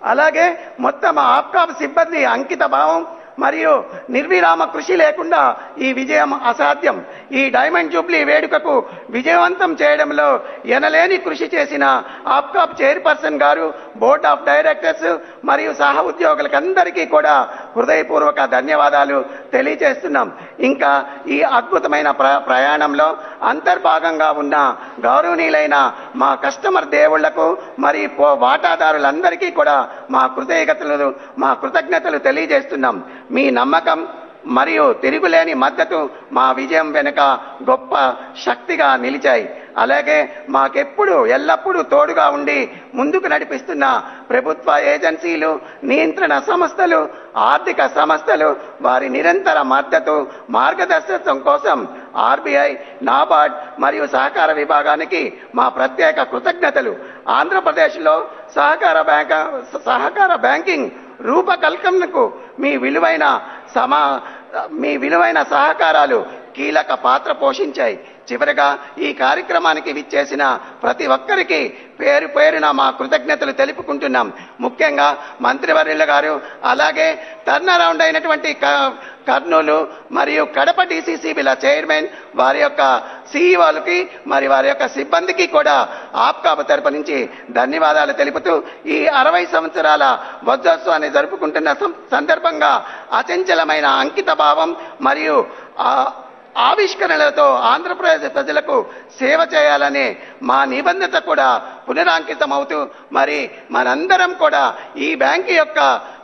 అలాగే మొత్తం ఆప్కాబ్ సిబ్బంది అంకిత భావం మరియు నిర్విరామ కృషి లేకుండా ఈ విజయం అసాధ్యం ఈ డైమండ్ జూబ్లీ వేడుకకు విజయవంతం చేయడంలో ఎనలేని కృషి చేసిన ఆప్కాప్ చైర్పర్సన్ గారు బోర్డ్ ఆఫ్ డైరెక్టర్స్ మరియు సహ ఉద్యోగులకందరికీ కూడా హృదయపూర్వక ధన్యవాదాలు తెలియజేస్తున్నాం ఇంకా ఈ అద్భుతమైన ప్ర ప్రయాణంలో అంతర్భాగంగా ఉన్న గౌరవనీయులైన మా కస్టమర్ దేవుళ్లకు మరి పో- వాటాదారులందరికీ కూడా మా కృతజ్ఞతలు మా కృతజ్ఞతలు తెలియజేస్తున్నాం మీ నమ్మకం మరియు తిరుగులేని మద్దతు మా విజయం వెనుక గొప్ప శక్తిగా నిలిచాయి అలాగే మాకెప్పుడు ఎల్లప్పుడూ తోడుగా ఉండి ముందుకు నడిపిస్తున్న ప్రభుత్వ ఏజెన్సీలు నియంత్రణ సంస్థలు ఆర్థిక సంస్థలు వారి నిరంతర మద్దతు మార్గదర్శకత్వం కోసం ఆర్బీఐ నాబార్డ్ మరియు సహకార విభాగానికి మా ప్రత్యేక కృతజ్ఞతలు ఆంధ్రప్రదేశ్లో సహకార బ్యాంక్ సహకార బ్యాంకింగ్ రూపకల్పనకు మీ విలువైన సమా మీ విలువైన సహకారాలు కీలక పాత్ర పోషించాయి చివరగా ఈ కార్యక్రమానికి విచ్చేసిన ప్రతి ఒక్కరికి పేరు పేరున మా కృతజ్ఞతలు తెలుపుకుంటున్నాం ముఖ్యంగా మంత్రివర్యుల గారు అలాగే టర్న్ అరౌండ్ అయినటువంటి క- కర్నూలు మరియు కడప డిసిసిబిల చైర్మన్ వారి యొక్క సీఈఓలకి మరి వారి యొక్క సిబ్బందికి కూడా ఆప్కాబ్ తరపు నుంచి ధన్యవాదాలు తెలుపుతూ ఈ అరవై సంవత్సరాల వజ్రోత్సవాన్ని జరుపుకుంటున్న సం- సందర్భంగా అచంచలమైన అంకిత భావం మరియు ఆ, ఆవిష్కరణలతో ఆంధ్రప్రదేశ్ ప్రజలకు సేవ చేయాలనే మా నిబంధత కూడా పునరాంకితమవుతూ మరి మనందరం కూడా ఈ బ్యాంకు యొక్క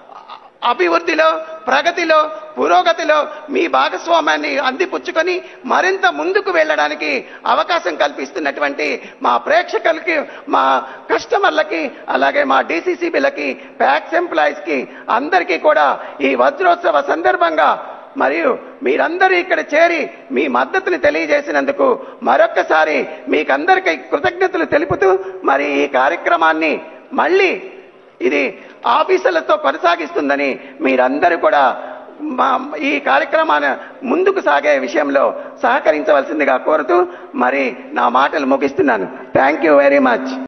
అభివృద్ధిలో ప్రగతిలో పురోగతిలో మీ భాగస్వామ్యాన్ని అందిపుచ్చుకొని మరింత ముందుకు వెళ్ళడానికి అవకాశం కల్పిస్తున్నటువంటి మా ప్రేక్షకులకి మా కస్టమర్లకి అలాగే మా డిసిసిబిలకి ప్యాక్స్ ఎంప్లాయీస్కి అందరికీ కూడా ఈ వజ్రోత్సవ సందర్భంగా మరియు మీరందరూ ఇక్కడ చేరి మీ మద్దతుని తెలియజేసినందుకు మరొక్కసారి మీకందరికీ కృతజ్ఞతలు తెలుపుతూ మరి ఈ కార్యక్రమాన్ని మళ్ళీ ఇది ఆఫీసులతో కొనసాగిస్తుందని మీరందరూ కూడా మా ఈ కార్యక్రమాన్ని ముందుకు సాగే విషయంలో సహకరించవలసిందిగా కోరుతూ మరి నా మాటలు ముగిస్తున్నాను థ్యాంక్ యూ వెరీ మచ్